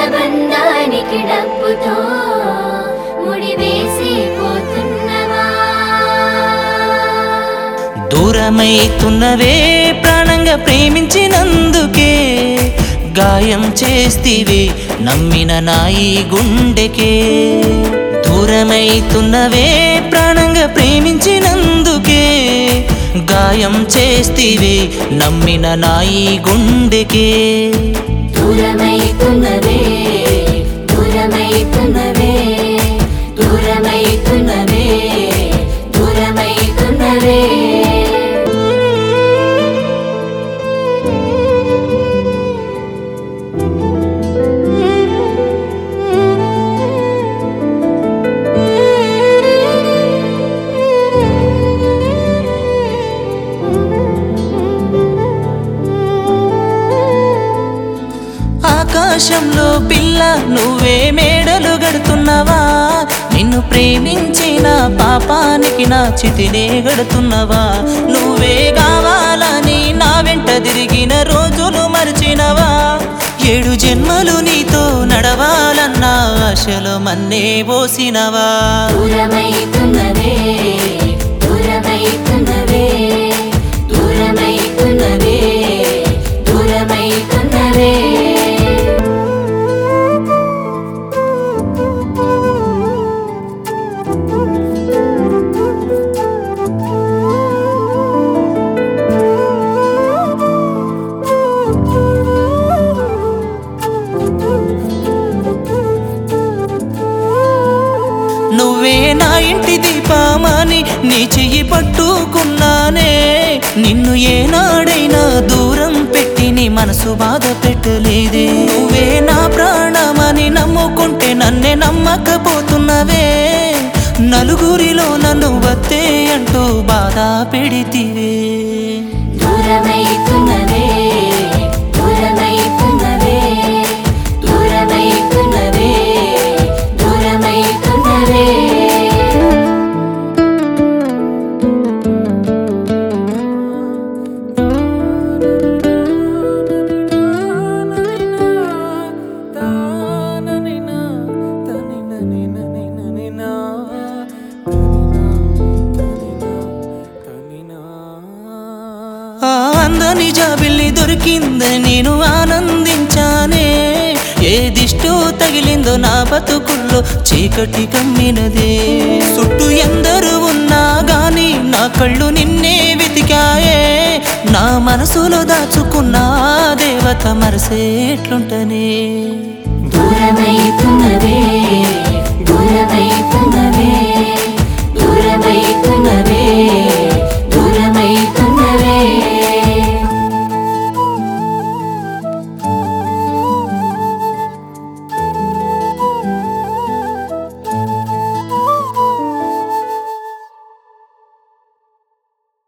బంధానికి డబ్బుతో ముడివేసి పోతున్నవా దూరమైతున్నవే ప్రాణంగా ప్రేమించినందుకే గాయం చేస్తివి నమ్మిన నాయి గుండెకే దూరమైతున్నవే ప్రాణంగా ప్రేమించినందుకే గాయం చేస్తివి నమ్మిన నాయి గుండెకే దూరమైతున్నవే దూరమైతున్నవే దూరమైతున్నవే దూరమైతున్నవే ఆకాశంలో పిల్ల నువ్వే మేడలు గడుతున్నావా నిన్ను ప్రేమించిన పాపానికి నా చితినే గడుతున్నావా నువ్వే కావాలని నా వెంట తిరిగిన రోజులు మరిచినవా ఏడు జన్మలు నీతో నడవాలన్న ఆశలో మన్నే పోసినవా దూరమైతున్నవే దూరమైతున్నవే దూరమైతున్నవే దూరమైతున్నవే నువ్వే నా ఇంటి దీపమని నీ చెయ్యి పట్టుకున్నానే నిన్ను ఏనాడైనా దూరం పెట్టి నీ మనసు బాధ పెట్టలేదే నువ్వే నా ప్రాణమని నమ్ముకుంటే నన్నే నమ్మకపోతున్నవే నలుగురిలో నన్ను వత్తే అంటూ బాధ పెడితివే దూరమైతున్నవే దూరమైతున్నవే దూరమైతున్నవే దూరమైతున్నవే ఆ అందని జాబిల్లి దొరికిందని నేను ఆనందించానే ఏ దిష్టో తగిలిందో నా బతుకుల్లో చీకటి కమ్మినదే చుట్టూ ఎందరు ఉన్నా గాని నా కళ్ళు నిన్నే వెతికాయే నా మనసులో దాచుకున్న ఆ దేవత మరసేట్లుంటనే దూరమైతున్నవే దూరమై